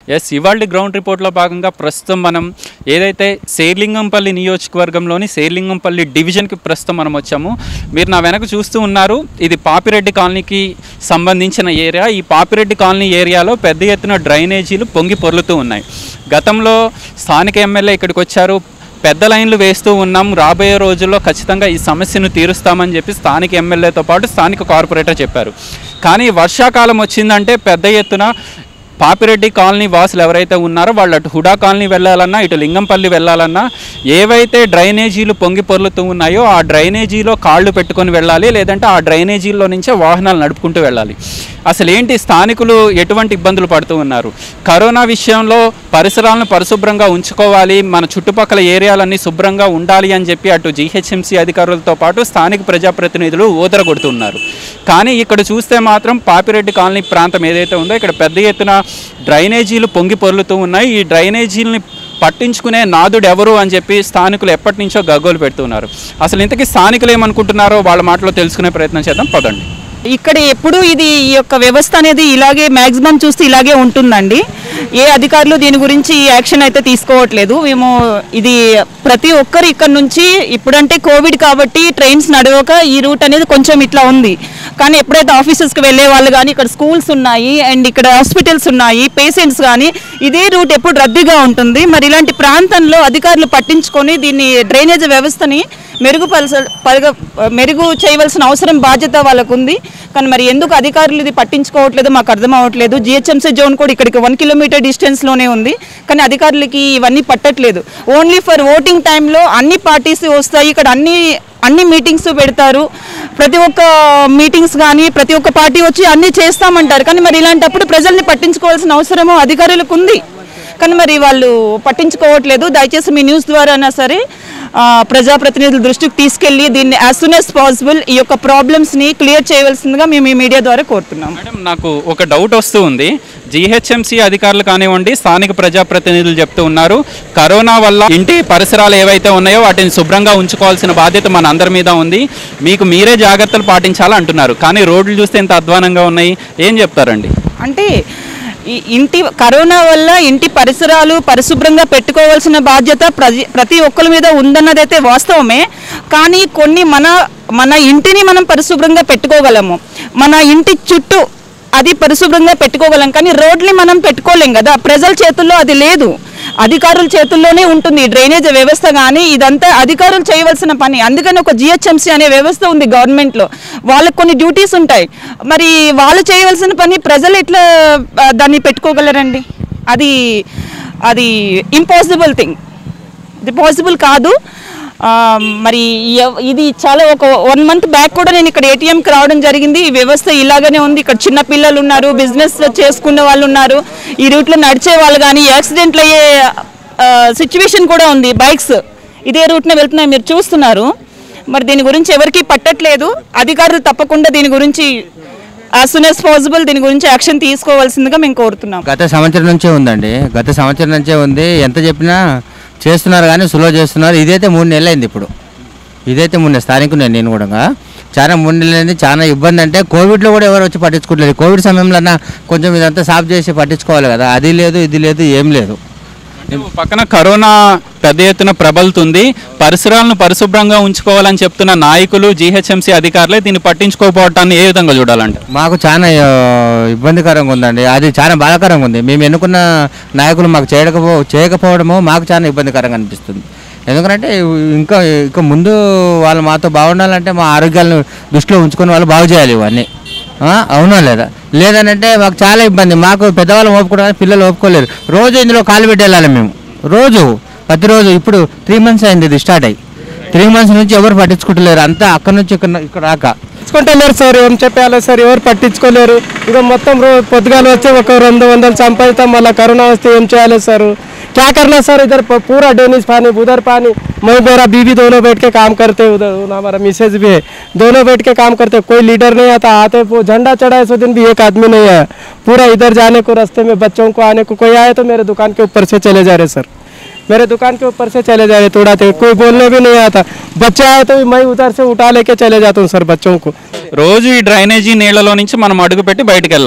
yes ఇవాళ ground రిపోర్ట్లో భాగంగా ప్రస్తుతం మనం ఏదైతే శేర్లింగంపల్లి నియోజకవర్గంలోని శేర్లింగంపల్లి డివిజన్కి ప్రస్తుతం మనం వచ్చాము మీరు నా వెనక చూస్తూ ఉన్నారు ఇది పాపిరెడ్డి కాలనీకి సంబంధించిన ఏరియా ఈ పాపిరెడ్డి కాలనీ ఏరియాలో పెద్ద ఎత్తున డ్రైనేజీలు పొంగి పొర్లుతూ ఉన్నాయి గతంలో స్థానిక ఎమ్మెల్యే ఇక్కడికి వచ్చారు పెద్ద లైన్లు వేస్తూ ఉన్నాం రాబోయే రోజుల్లో ఖచ్చితంగా ఈ సమస్యను తీరుస్తామని చెప్పి స్థానిక ఎమ్మెల్యేతో పాటు స్థానిక కార్పొరేటర్ చెప్పారు కానీ వర్షాకాలం వచ్చిందంటే పెద్ద ఎత్తున పాపిరెడ్డి కాలనీ వాసులు ఎవరైతే ఉన్నారో వాళ్ళు అటు హుడా కాలనీ వెళ్ళాలన్నా ఇటు లింగంపల్లి వెళ్ళాలన్నా ఏవైతే డ్రైనేజీలు పొంగి పొర్లుతూ ఉన్నాయో ఆ డ్రైనేజీలో కాళ్ళు పెట్టుకొని వెళ్ళాలి లేదంటే ఆ డ్రైనేజీల్లో నుంచే వాహనాలు నడుపుకుంటూ వెళ్ళాలి అసలు ఏంటి స్థానికులు ఎటువంటి ఇబ్బందులు పడుతూ ఉన్నారు కరోనా విషయంలో పరిసరాలను పరిశుభ్రంగా ఉంచుకోవాలి మన చుట్టుపక్కల ఏరియాలన్నీ శుభ్రంగా ఉండాలి అని చెప్పి అటు జీహెచ్ఎంసీ అధికారులతో పాటు స్థానిక ప్రజాప్రతినిధులు ఊదరగొడుతున్నారు కానీ ఇక్కడ చూస్తే మాత్రం పాపిరెడ్డి కాలనీ ప్రాంతం ఏదైతే ఉందో ఇక్కడ పెద్ద ఎత్తున డ్రైనేజీలు పొంగి పొర్లుతూ ఉన్నాయి ఈ డ్రైనేజీలని పట్టించుకునే నాదుడు ఎవరు అని చెప్పి స్థానికులు ఎప్పటి నుంచో గగ్గోలు పెడుతున్నారు అసలు ఇంతకీ స్థానికులు ఏమనుకుంటున్నారో వాళ్ళ మాటలో తెలుసుకునే ప్రయత్నం చేద్దాం పదండి ఇక్కడ ఎప్పుడు ఇది ఈ యొక్క వ్యవస్థ అనేది ఇలాగే మాక్సిమం చూస్తే ఇలాగే ఉంటుందండి ఏ అధికారులు దీని గురించి యాక్షన్ అయితే తీసుకోవట్లేదు మేము ఇది ప్రతి ఒక్కరు ఇక్కడ నుంచి ఇప్పుడంటే కోవిడ్ కాబట్టి ట్రైన్స్ నడవక ఈ రూట్ అనేది కొంచెం ఇట్లా ఉంది కానీ ఎప్పుడైతే ఆఫీసెస్కి వెళ్ళే వాళ్ళు కానీ ఇక్కడ స్కూల్స్ ఉన్నాయి అండ్ ఇక్కడ హాస్పిటల్స్ ఉన్నాయి పేషెంట్స్ కానీ ఇదే రూట్ ఎప్పుడు రద్దీగా ఉంటుంది మరి ఇలాంటి ప్రాంతంలో అధికారులు పట్టించుకొని దీన్ని డ్రైనేజ్ వ్యవస్థని మెరుగుపరచ పరగ మెరుగు చేయవలసిన అవసరం బాధ్యత వాళ్ళకు ఉంది కానీ మరి ఎందుకు అధికారులు ఇది పట్టించుకోవట్లేదు మాకు అర్థం అవ్వట్లేదు జిహెచ్ఎంసీ జోన్ కూడా ఇక్కడికి వన్ కిలోమీటర్ డిస్టెన్స్లోనే ఉంది కానీ అధికారులకి ఇవన్నీ పట్టట్లేదు ఓన్లీ ఫర్ ఓటింగ్ టైంలో అన్ని పార్టీస్ వస్తాయి ఇక్కడ అన్ని అన్ని మీటింగ్స్ పెడతారు ప్రతి ఒక్క మీటింగ్స్ కానీ ప్రతి ఒక్క పార్టీ వచ్చి అన్ని చేస్తామంటారు కానీ మరి ఇలాంటప్పుడు ప్రజల్ని పట్టించుకోవాల్సిన అవసరము అధికారులకు ఉంది కానీ మరి వాళ్ళు పట్టించుకోవట్లేదు దయచేసి మీ న్యూస్ ద్వారా అయినా సరే ఆ, ప్రజాప్రతినిధుల దృష్టికి తీసుకెళ్లి దీన్ని యాజ్ సూన్ యాజ్ పాసిబుల్ ఈ యొక్క ప్రాబ్లమ్స్ని క్లియర్ చేయవలసిందిగా మేము ఈ మీడియా ద్వారా కోరుతున్నాం మేడం నాకు ఒక డౌట్ వస్తూ ఉంది జీహెచ్ఎంసీ అధికారులు కానివ్వండి స్థానిక ప్రజాప్రతినిధులు చెప్తూ ఉన్నారు కరోనా వల్ల ఇంటి పరిసరాలు ఏవైతే ఉన్నాయో వాటిని శుభ్రంగా ఉంచుకోవాల్సిన బాధ్యత మన అందరి మీద ఉంది మీకు మీరే జాగ్రత్తలు పాటించాలి అంటున్నారు కానీ రోడ్లు చూస్తే ఎంత అధ్వానంగా ఉన్నాయి ఏం చెప్తారండి అంటే ఈ ఇంటి కరోనా వల్ల ఇంటి పరిసరాలు పరిశుభ్రంగా పెట్టుకోవాల్సిన బాధ్యత ప్రతి ప్రతి ఒక్కరి మీద ఉందన్నదైతే వాస్తవమే కానీ కొన్ని మన మన ఇంటిని మనం పరిశుభ్రంగా పెట్టుకోగలము మన ఇంటి చుట్టూ అది పరిశుభ్రంగా పెట్టుకోగలం కానీ రోడ్ని మనం పెట్టుకోలేం కదా ప్రజల చేతుల్లో అది లేదు అధికారుల చేతుల్లోనే ఉంటుంది ఈ డ్రైనేజ్ వ్యవస్థ కానీ ఇదంతా అధికారులు చేయవలసిన పని అందుకని ఒక జిహెచ్ఎంసీ అనే వ్యవస్థ ఉంది గవర్నమెంట్లో వాళ్ళకి కొన్ని డ్యూటీస్ ఉంటాయి మరి వాళ్ళు చేయవలసిన పని ప్రజలు ఎట్లా ఆ, దాన్ని పెట్టుకోగలరండి అది అది ఇంపాసిబుల్ థింగ్ ఇది పాసిబుల్ కాదు ఆ, మరి ఎవ- ఇది చాలా ఒక వన్ మంత్ బ్యాక్ కూడా నేను ఇక్కడ ఏటీఎంకి రావడం జరిగింది ఈ వ్యవస్థ ఇలాగనే ఉంది ఇక్కడ చిన్న పిల్లలు ఉన్నారు బిజినెస్ చేసుకునే వాళ్ళు ఉన్నారు ఈ రూట్లో నడిచే వాళ్ళు కానీ యాక్సిడెంట్లు అయ్యే సిచ్యువేషన్ కూడా ఉంది బైక్స్ ఇదే రూట్న వెళ్తున్నాయి మీరు చూస్తున్నారు మరి దీని గురించి ఎవరికీ పట్టట్లేదు అధికారులు తప్పకుండా దీని గురించి యాజ్ సూన్ యాజ్ పాసిబుల్ దీని గురించి యాక్షన్ తీసుకోవాల్సిందిగా మేము కోరుతున్నాం గత సంవత్సరం నుంచే ఉందండి గత సంవత్సరం నుంచే ఉంది ఎంత చెప్పినా చేస్తున్నారు కానీ సులో చేస్తున్నారు ఇదైతే మూడు నెలలు అయింది ఇప్పుడు ఇదైతే మూడు నెలలు స్థానికునే నేను కూడా చాలా మూడు నెలలు అయింది చాలా ఇబ్బంది అంటే కోవిడ్లో కూడా ఎవరు వచ్చి పట్టించుకోవట్లేదు కోవిడ్ సమయంలో కొంచెం ఇదంతా సాఫ్ చేసి పట్టించుకోవాలి కదా అది లేదు ఇది లేదు ఏం లేదు పక్కన కరోనా పెద్ద ఎత్తున ప్రబలుతుంది పరిసరాలను పరిశుభ్రంగా ఉంచుకోవాలని చెప్తున్న నాయకులు జీహెచ్ఎంసీ అధికారులే దీన్ని పట్టించుకోకపోవటాన్ని ఏ విధంగా చూడాలంటే మాకు చాలా ఆ, ఇబ్బందికరంగా ఉందండి అది చాలా బాధాకరంగా ఉంది మేము ఎన్నుకున్న నాయకులు మాకు చేయకపో చేయకపోవడము మాకు చాలా ఇబ్బందికరంగా అనిపిస్తుంది ఎందుకంటే ఇంకా ఇంకా ముందు వాళ్ళు మాతో బాగుండాలంటే మా ఆరోగ్యాలను దృష్టిలో ఉంచుకొని వాళ్ళు బాగు చేయాలి ఇవన్నీ ఆ, అవునా లేదా లేదనంటే మాకు చాలా ఇబ్బంది మాకు పెద్దవాళ్ళు ఓపుకోవడానికి పిల్లలు ఓపుకోలేరు రోజు ఇందులో కాలు పెట్టి వెళ్ళాలి మేము రోజు ప్రతిరోజు ఇప్పుడు త్రీ మంత్స్ అయింది ఇది స్టార్ట్ అయ్యి త్రీ మంత్స్ నుంచి ఎవరు పట్టించుకుంటలేరు అంతా అక్కడ నుంచి ఇక్కడ ఇక్కడ దాకా పట్టించుకుంటలేరు సార్ ఏం చెప్పాలి సార్ ఎవరు పట్టించుకోలేరు ఇక మొత్తం రో- పొద్దుగాల వచ్చి ఒక రెండు వందలు సంపాదిస్తాం మళ్ళీ కరోనా వస్తే ఏం చేయాలి సార్ क्या करना सर इधर प- पूरा डेनिस पानी उधर पानी मैं मेरा बीवी दोनों बैठ के काम करते उधर हमारा मिसेज भी है दोनों बैठ के काम करते कोई लीडर नहीं आता आते वो झंडा चढ़ाए सो दिन भी एक आदमी नहीं आया पूरा इधर जाने को रास्ते में बच्चों को आने को कोई आए तो मेरे दुकान के ऊपर से चले जा रहे सर मेरे दुकान के ऊपर से चले जा रहे तोड़ाते कोई बोलने भी नहीं आता बच्चे आए तो मैं उधर से उठा लेके चले जाता हूँ सर बच्चों को రోజు ఈ డ్రైనేజీ నీళ్లలో నుంచి మనం అడుగుపెట్టి బయటకు వెళ్ళాలి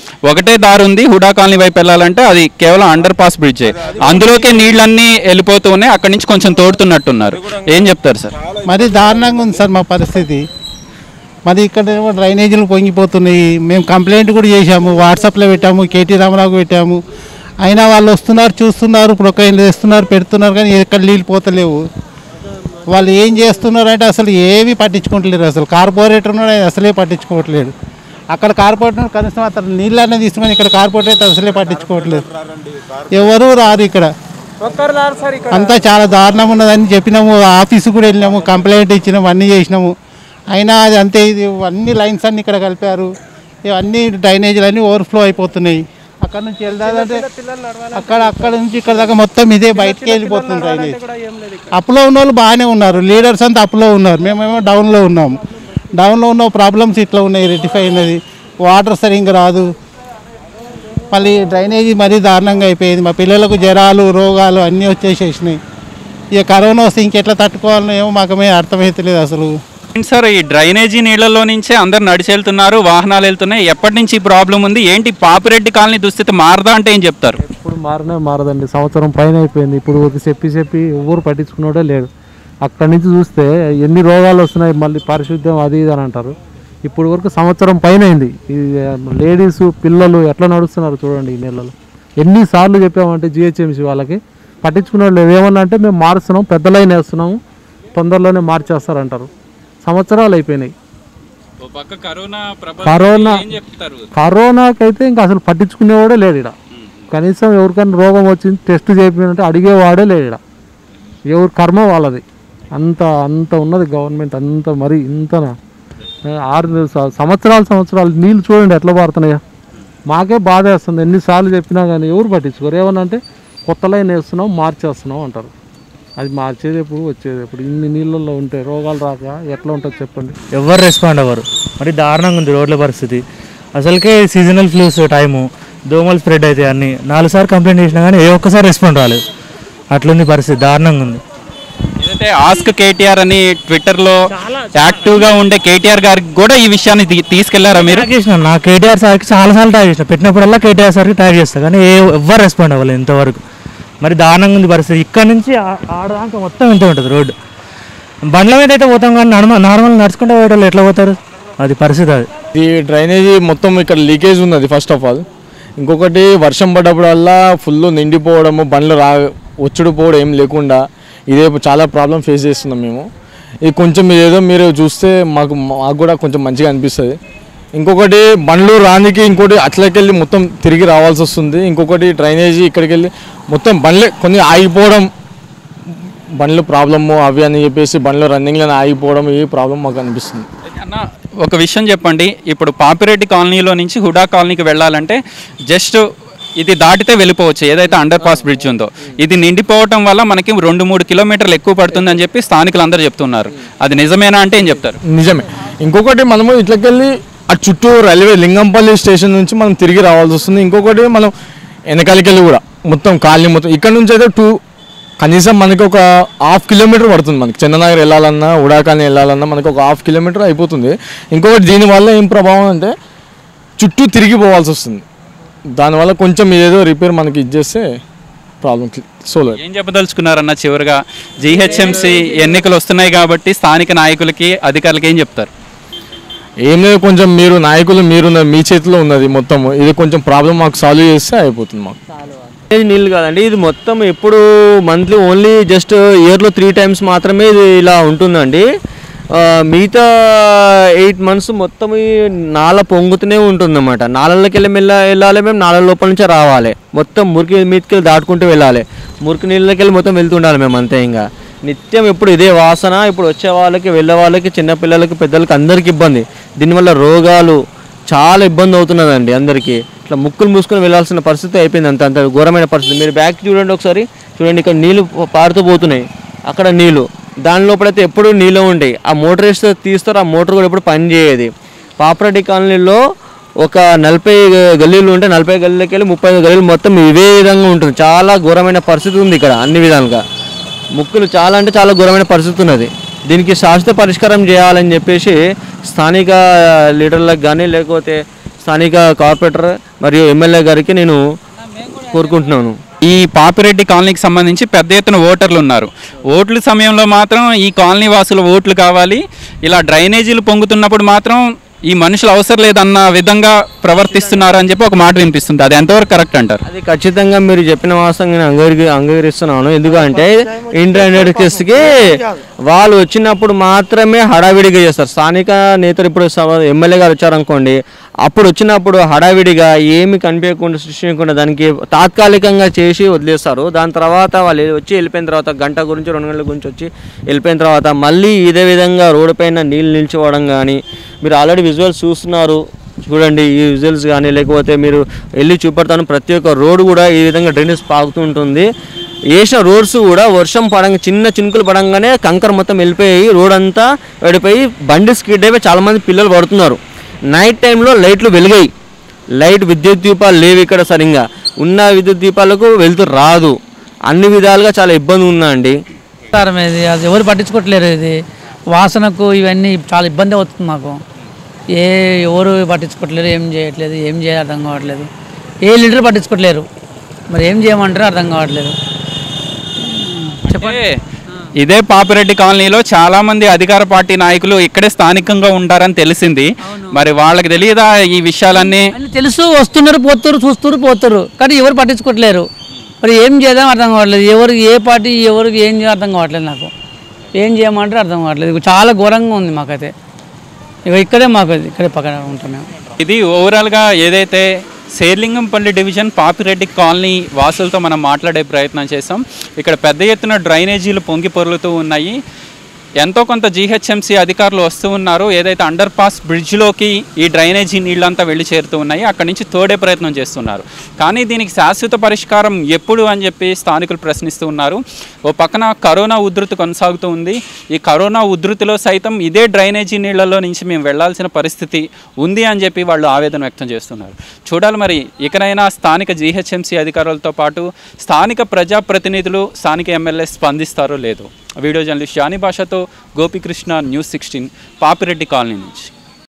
ఒకటే దారి ఉంది హుడా కాలనీ వైపు వెళ్ళాలంటే అది కేవలం అండర్ పాస్ బ్రిడ్జే అందులోకే నీళ్ళన్నీ వెళ్ళిపోతూ ఉన్నాయి అక్కడి నుంచి కొంచెం తోడుతున్నట్టున్నారు ఏం చెప్తారు సార్ మరి దారుణంగా ఉంది సార్ మా పరిస్థితి మరి ఇక్కడ ఏమో డ్రైనేజీలు పొంగిపోతున్నాయి మేము కంప్లైంట్ కూడా చేశాము వాట్సాప్లో పెట్టాము కేటీ రామారావుకి పెట్టాము అయినా వాళ్ళు వస్తున్నారు చూస్తున్నారు ప్రొకైన్ చేస్తున్నారు పెడుతున్నారు కానీ ఎక్కడ నీళ్ళు పోతలేవు వాళ్ళు ఏం చేస్తున్నారు అంటే అసలు ఏవి పట్టించుకుంటలేరు అసలు కార్పొరేటర్ ఉన్నాడు ఆయన అసలే పట్టించుకోవట్లేదు అక్కడ కార్పొరేటర్ కనీసం అతను నీళ్ళనే తీసుకొని ఇక్కడ కార్పొరేటర్ అసలే పట్టించుకోవట్లేదు ఎవరు రారు ఇక్కడ ఒక్కరు రారు సార్ ఇక్కడ అంతా చాలా దారుణం ఉన్నదని చెప్పినాము ఆఫీసు కూడా వెళ్ళినాము కంప్లైంట్ ఇచ్చినాము అన్నీ చేసినాము అయినా అది అంతే ఇది అన్ని లైన్స్ అన్ని ఇక్కడ కలిపారు ఇవన్నీ డ్రైనేజీలు అన్నీ ఓవర్ఫ్లో అయిపోతున్నాయి అక్కడ నుంచి వెళ్దాదంటే అక్కడ అక్కడ నుంచి ఇక్కడ దాకా మొత్తం ఇదే బయటకి వెళ్ళిపోతుంది డ్రైనేజ్ అప్లో ఉన్న వాళ్ళు బాగానే ఉన్నారు లీడర్స్ అంతా అప్లో ఉన్నారు మేమేమో డౌన్లో ఉన్నాము డౌన్లో ఉన్న ప్రాబ్లమ్స్ ఇట్లా ఉన్నాయి రెటిఫై అయినది వాటర్ సరిగ్గా రాదు మళ్ళీ డ్రైనేజీ మరీ దారుణంగా అయిపోయింది మా పిల్లలకు జ్వరాలు రోగాలు అన్నీ వచ్చేసేసినాయి ఇక కరోనా వస్తే ఇంకెట్లా తట్టుకోవాలనో ఏమో మాకు మేము అర్థమవుతలేదు అసలు ఏంటి సార్ ఈ డ్రైనేజీ నీళ్ళలో నుంచే అందరు నడిచి వెళ్తున్నారు వాహనాలు వెళ్తున్నాయి ఎప్పటి నుంచి ఈ ప్రాబ్లం ఉంది ఏంటి పాపిరెడ్డి కాలనీ దుస్థితి మారదా అంటే ఏం చెప్తారు ఇప్పుడు మారనే మారదండి సంవత్సరం పైన అయిపోయింది ఇప్పుడు ఒక చెప్పి చెప్పి ఎవరు పట్టించుకున్నాడే లేడు అక్కడి నుంచి చూస్తే ఎన్ని రోగాలు వస్తున్నాయి మళ్ళీ పారిశుద్ధ్యం అది ఇది అని అంటారు ఇప్పుడు వరకు సంవత్సరం పైన అయింది ఈ లేడీస్ పిల్లలు ఎట్లా నడుస్తున్నారు చూడండి ఈ నెలలో ఎన్నిసార్లు చెప్పామంటే జిహెచ్ఎంసీ వాళ్ళకి పట్టించుకునే లేదు ఏమన్నా అంటే మేము మారుస్తున్నాం పెద్ద లైన్ వేస్తున్నాము తొందరలోనే మార్చేస్తారంటారు సంవత్సరాలు అయిపోయినాయి కరోనా కరోనా ఏం చెప్తారు కరోనాకైతే ఇంకా అసలు పట్టించుకునేవాడే లేడు ఇక్కడ కనీసం ఎవరికైనా రోగం వచ్చింది టెస్ట్ చేయించాలంటే అడిగేవాడే లేడు ఇక్కడ ఎవరి కర్మ వాళ్ళది అంత అంత ఉన్నది గవర్నమెంట్ అంత మరి ఇంతనా ఆరు స- సంవత్సరాలు సంవత్సరాలు నీళ్ళు చూడండి ఎట్లా పారుతున్నాయో మాకే బాధ వేస్తుంది ఎన్నిసార్లు చెప్పినా కానీ ఎవరు పట్టించుకోరు ఏమన్నా అంటే కొత్త లైన్ వేస్తున్నాం మార్చేస్తున్నాం అంటారు అది మార్చేది ఎప్పుడు వచ్చేది ఎప్పుడు ఇన్ని నీళ్ళల్లో ఉంటే రోగాలు రాక ఎట్లా ఉంటుంది చెప్పండి ఎవరు రెస్పాండ్ అవ్వరు మరి దారుణంగా ఉంది రోడ్ల పరిస్థితి అసలుకే సీజనల్ ఫ్లూస్ టైము దోమలు స్ప్రెడ్ అవుతాయి అన్ని నాలుగు సార్లు కంప్లైంట్ చేసినా కానీ ఏ ఒక్కసారి రెస్పాండ్ రాలేదు అట్లుంది పరిస్థితి దారుణంగా ఉంది ఏదైతే ఆస్క్ కేటీఆర్ అని ట్విట్టర్ లో యాక్టివ్ గా ఉండే కేటీఆర్ గారికి కూడా ఈ విషయాన్ని తీ- తీసుకెళ్లారా మీరు ట్యాగ్ చేసిన నా కేటీఆర్ సార్కి చాలాసార్లు ట్యాగ్ చేసిన పెట్టినప్పుడల్లా కేటీఆర్ సార్కి ట్యాగ్ చేస్తా కానీ ఏ ఎవ్వరు రెస్పాండ్ అవ్వలేదు ఇంతవరకు మరి దారుణంగా ఉంది పరిస్థితి ఇక్కడ నుంచి ఆ- ఆడదాకా మొత్తం ఇంత ఉంటుంది రోడ్డు బండ్ల మీద అయితే పోతాం కానీ నడమ నార్మల్ నడుచుకుంటే పోయేటోళ్ళు ఎట్లా పోతారు అది పరిస్థితి అది ఈ డ్రైనేజీ మొత్తం ఇక్కడ లీకేజ్ ఉన్నది ఫస్ట్ ఆఫ్ ఆల్ ఇంకొకటి వర్షం పడ్డప్పుడల్లా ఫుల్ నిండిపోవడము బండ్లు రా వచ్చుడు పోవడం ఏం లేకుండా ఇదే చాలా ప్రాబ్లం ఫేస్ చేస్తున్నాం మేము ఇది కొంచెం ఏదో మీరు చూస్తే మాకు మాకు కూడా కొంచెం మంచిగా అనిపిస్తుంది ఇంకొకటి బండ్లు రానికి ఇంకోటి అట్లకెళ్ళి మొత్తం తిరిగి రావాల్సి వస్తుంది ఇంకొకటి డ్రైనేజీ ఇక్కడికి వెళ్ళి మొత్తం బండ్లే కొన్ని ఆగిపోవడం బండ్లు ప్రాబ్లము అవి అని చెప్పేసి బండ్లు రన్నింగ్లో ఆగిపోవడం ఈ ప్రాబ్లం మాకు అనిపిస్తుంది అన్న ఒక విషయం చెప్పండి ఇప్పుడు పాపిరెడ్డి కాలనీలో నుంచి హుడా కాలనీకి వెళ్ళాలంటే జస్ట్ ఇది దాటితే వెళ్ళిపోవచ్చు ఏదైతే అండర్ పాస్ బ్రిడ్జ్ ఉందో ఇది నిండిపోవటం వల్ల మనకి రెండు మూడు కిలోమీటర్లు ఎక్కువ పడుతుందని చెప్పి స్థానికులు అందరూ చెప్తున్నారు అది నిజమేనా అంటే ఏం చెప్తారు నిజమే ఇంకొకటి మనము ఇట్లకెళ్ళి ఆ చుట్టూ రైల్వే లింగంపల్లి స్టేషన్ నుంచి మనం తిరిగి రావాల్సి వస్తుంది ఇంకొకటి మనం వెనకాలకెళ్ళి కూడా మొత్తం కాలనీ మొత్తం ఇక్కడ నుంచి అయితే టూ కనీసం మనకి ఒక హాఫ్ కిలోమీటర్ పడుతుంది మనకి చందనగర్ వెళ్ళాలన్నా ఉడాకాని వెళ్ళాలన్నా మనకి ఒక హాఫ్ కిలోమీటర్ అయిపోతుంది ఇంకొకటి దీనివల్ల ఏం ప్రభావం అంటే చుట్టూ తిరిగి పోవాల్సి వస్తుంది దానివల్ల కొంచెం ఏదో రిపేర్ మనకి ఇచ్చేస్తే ప్రాబ్లం సోల్వ్ ఏం చెప్పదలుచుకున్నారన్న చివరిగా జిహెచ్ఎంసి ఎన్నికలు వస్తున్నాయి కాబట్టి స్థానిక నాయకులకి అధికారులకి ఏం చెప్తారు ఏం లేదు కొంచెం మీరు నాయకులు మీరు మీ చేతిలో ఉన్నది మొత్తం ఇది కొంచెం ప్రాబ్లం మాకు సాల్వ్ చేస్తే అయిపోతుంది మాకు ఇది నీళ్ళు కాదండి ఇది మొత్తం ఎప్పుడు మంత్లీ ఓన్లీ జస్ట్ ఇయర్లో త్రీ టైమ్స్ మాత్రమే ఇది ఇలా ఉంటుందండి ఆ, మిగతా ఎయిట్ మంత్స్ మొత్తం ఈ నాల పొంగుతూనే ఉంటుందన్నమాట నాలలోకి వెళ్ళి మెల్ల వెళ్ళాలి మేము నాల లోపల నుంచే రావాలి మొత్తం మురికి మీదకి వెళ్ళి దాటుకుంటూ వెళ్ళాలి మురికి నీళ్ళకి వెళ్ళి మొత్తం వెళ్తుండాలి మేము అంతే ఇంకా నిత్యం ఎప్పుడు ఇదే వాసన ఇప్పుడు వచ్చే వాళ్ళకి వెళ్ళే వాళ్ళకి చిన్నపిల్లలకి పెద్దలకి అందరికి ఇబ్బంది దీనివల్ల రోగాలు చాలా ఇబ్బంది అవుతున్నదండి అందరికీ ఇట్లా ముక్కులు మూసుకొని వెళ్ళాల్సిన పరిస్థితి అయిపోయింది అంత అంత ఘోరమైన పరిస్థితి మీరు బ్యాక్ చూడండి ఒకసారి చూడండి ఇక్కడ నీళ్లు పారుతూ పోతున్నాయి అక్కడ నీళ్లు దాని లోపలైతే ఎప్పుడు నీళ్ళు ఉంటాయి ఆ మోటార్ వేస్తే తీస్తారు ఆ మోటార్ కూడా ఎప్పుడు పని చేయదు పాపరెడ్డి కాలనీలో ఒక నలభై గల్లీలు ఉంటే నలభై గల్లీలకి వెళ్ళి ముప్పై ఐదు గల్లీలు మొత్తం ఇవే విధంగా ఉంటుంది చాలా ఘోరమైన పరిస్థితి ఉంది ఇక్కడ అన్ని విధాలుగా ముక్కులు చాలా అంటే చాలా ఘోరమైన పరిస్థితి ఉన్నది దీనికి శాశ్వత పరిష్కారం చేయాలని చెప్పేసి స్థానిక లీడర్లకు కానీ లేకపోతే స్థానిక కార్పొరేటర్ మరియు ఎమ్మెల్యే గారికి నేను కోరుకుంటున్నాను ఈ పాపిరెడ్డి కాలనీకి సంబంధించి పెద్ద ఎత్తున ఓటర్లు ఉన్నారు ఓట్ల సమయంలో మాత్రం ఈ కాలనీ వాసుల ఓట్లు కావాలి ఇలా డ్రైనేజీలు పొంగుతున్నప్పుడు మాత్రం ఈ మనుషులు అవసరం లేదన్న విధంగా ప్రవర్తిస్తున్నారు అని చెప్పి ఒక మాట వినిపిస్తుంది అది ఎంతవరకు కరెక్ట్ అంటారు అది ఖచ్చితంగా మీరు చెప్పిన వాస్తవం నేను అంగీకరి అంగీకరిస్తున్నాను ఎందుకంటే ఇంటర్నెట్ కేసుకి వాళ్ళు వచ్చినప్పుడు మాత్రమే హడావిడిగా చేస్తారు స్థానిక నేతలు ఇప్పుడు సవ- ఎమ్మెల్యే గారు వచ్చారనుకోండి అప్పుడు వచ్చినప్పుడు హడావిడిగా ఏమి కనిపించకుండా సృష్టించకుండా దానికి తాత్కాలికంగా చేసి వదిలేస్తారు దాని తర్వాత వాళ్ళు వచ్చి వెళ్ళిపోయిన తర్వాత గంట గురించి రెండు గంటల గురించి వచ్చి వెళ్ళిపోయిన తర్వాత మళ్ళీ ఇదే విధంగా రోడ్డు పైన నీళ్ళు నిల్చోవడం కానీ మీరు ఆల్రెడీ విజువల్స్ చూస్తున్నారు చూడండి ఈ విజువల్స్ కానీ లేకపోతే మీరు వెళ్ళి చూపెడతాను ప్రతి ఒక్క రోడ్డు కూడా ఈ విధంగా డ్రైనేజ్ పాకుతూ ఉంటుంది వేసిన రోడ్స్ కూడా వర్షం పడంగా చిన్న చినుకులు పడంగానే కంకర మొత్తం వెళ్ళిపోయి రోడ్ అంతా వెళ్ళిపోయి బండి స్కిడ్ అయిపోయి చాలామంది పిల్లలు పడుతున్నారు నైట్ టైంలో లైట్లు వెలిగాయి లైట్ విద్యుత్ దీపాలు లేవు ఇక్కడ సరిగ్గా ఉన్న విద్యుత్ దీపాలకు వెళ్తూ రాదు అన్ని విధాలుగా చాలా ఇబ్బంది ఉందా అండి సారం ఇది అది ఎవరు పట్టించుకోవట్లేరు ఇది వాసనకు ఇవన్నీ చాలా ఇబ్బంది అవుతుంది మాకు ఏ ఎవరు పట్టించుకోవట్లేరు ఏం చేయట్లేదు ఏం చేయాలి అర్థం కావట్లేదు ఏ లీడర్ పట్టించుకోవట్లేరు మరి ఏం చేయమంటారో అర్థం కావట్లేదు చెప్పండి ఇదే పాపిరెడ్డి కాలనీలో చాలా మంది అధికార పార్టీ నాయకులు ఇక్కడే స్థానికంగా ఉంటారని తెలిసింది మరి వాళ్ళకి తెలియదా ఈ విషయాలన్నీ అని తెలుసు వస్తున్నారు పోతున్నారు చూస్తున్నారు పోతున్నారు కానీ ఎవరు పట్టించుకోవట్లేరు మరి ఏం చేద్దాం అర్థం కావట్లేదు ఎవరు ఏ పార్టీ ఎవరికి ఏం చేయాలో అర్థం కావట్లేదు నాకు ఏం చేయమంటారో అర్థం కావట్లేదు ఇక చాలా ఘోరంగా ఉంది మాకైతే ఇక ఇక్కడే మాకు ఇక్కడే పక్కన ఉంటాం మేము ఇది ఓవరాల్గా ఏదైతే శేర్లింగంపల్లి డివిజన్ పాపిరెడ్డి కాలనీ వాసులతో మనం మాట్లాడే ప్రయత్నం చేసాం ఇక్కడ పెద్ద ఎత్తున డ్రైనేజీలు పొంగి పొర్లుతూ ఉన్నాయి ఎంతో కొంత జీహెచ్ఎంసీ అధికారులు వస్తూ ఉన్నారు ఏదైతే అండర్ పాస్ బ్రిడ్జ్లోకి ఈ డ్రైనేజీ నీళ్ళంతా వెళ్ళి చేరుతూ ఉన్నాయి అక్కడి నుంచి తోడే ప్రయత్నం చేస్తున్నారు కానీ దీనికి శాశ్వత పరిష్కారం ఎప్పుడు అని చెప్పి స్థానికులు ప్రశ్నిస్తూ ఉన్నారు ఓ పక్కన కరోనా ఉధృతి కొనసాగుతూ ఉంది ఈ కరోనా ఉధృతిలో సైతం ఇదే డ్రైనేజీ నీళ్లలో నుంచి మేము వెళ్లాల్సిన పరిస్థితి ఉంది అని చెప్పి వాళ్ళు ఆవేదన వ్యక్తం చేస్తున్నారు చూడాలి మరి ఇకనైనా స్థానిక జీహెచ్ఎంసీ అధికారులతో పాటు స్థానిక ప్రజాప్రతినిధులు స్థానిక ఎమ్మెల్యే స్పందిస్తారో లేదో వీడియో జర్నలిస్ట్ జానీ భాషతో Gopikrishna news sixteen Papireddy colony నుంచి